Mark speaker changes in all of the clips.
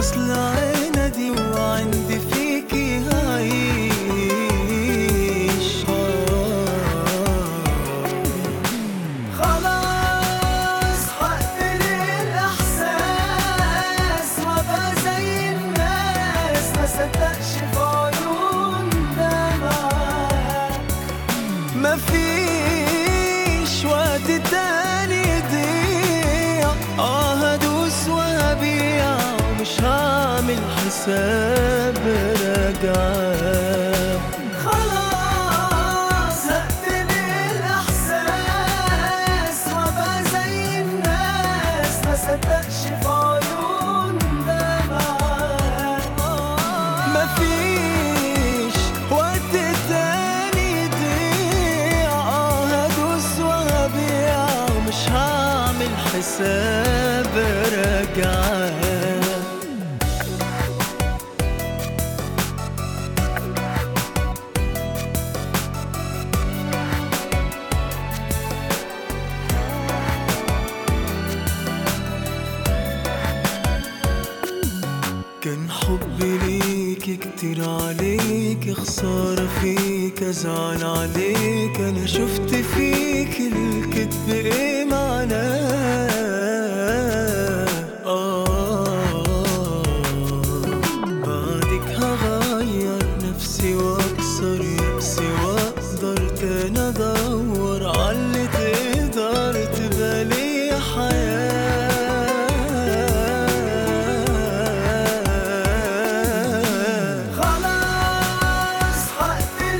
Speaker 1: اصل عندي وعندي فيكي هعيش خلاص هقتل الاحساس وابقى زي الناس ما صدقش في عيون دمعك مفيش وقت تاني يضيع اه هدوس وهبيع مش هعمل حساب رجعة خلاص هقتل الاحساس وابقى زي الناس ما صدقش في عيون دمعك مفيش وقت تاني يضيع اه هدوس وهبيع مش هعمل حساب رجعة كان حبي ليك كتير عليك خسارة فيك أزعل عليك أنا شفت فيك الكذب إيه معناه آه بعدك هغير نفسي وأكسر يأسي وأقدر تاني أدور عاللي تقدر تبقى لي حياة خلاص هقتل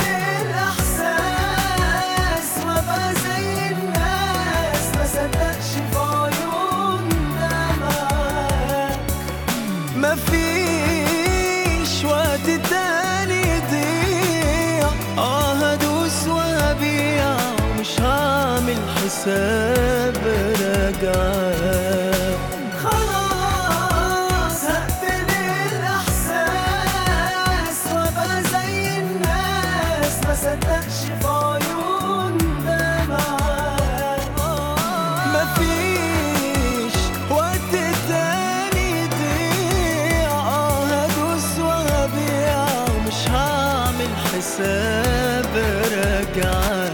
Speaker 1: الإحساس وأبقى زي الناس ما صدقش في عيون دمعك مفيش وقت تاني يضيع اه هدوس وهبيع مش هعمل حساب رجعة خلاص هقتل الإحساس وأبقى زي الناس ما صدقش في عيون دمعك مفيش وقت تاني يضيع اه هدوس وهبيع مش هعمل حساب رجعة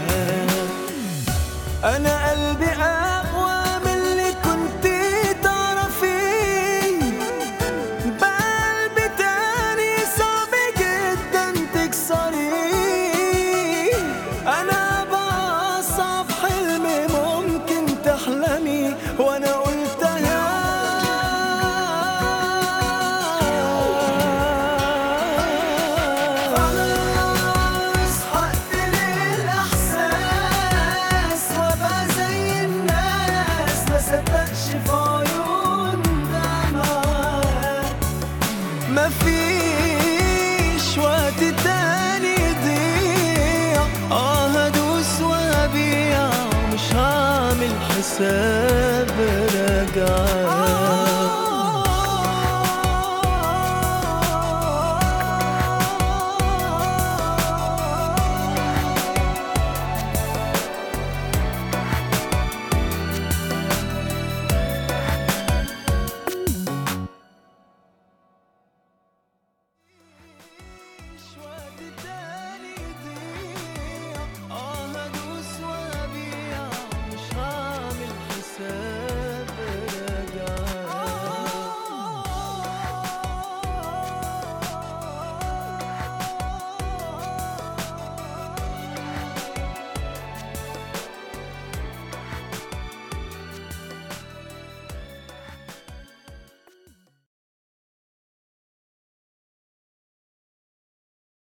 Speaker 1: انا قلبي اقوى من اللي كنت تعرفيه بقلبي تاني صعب جدا تكسريه انا بأصعب حلم ممكن تحلمي وانا قلتها خلاص هقتل الإحساس وأبقى زي الناس ما صدقش في عيون دمعك مفيش وقت تاني يضيع اه هدوس وهبيع مش هعمل حساب رجعة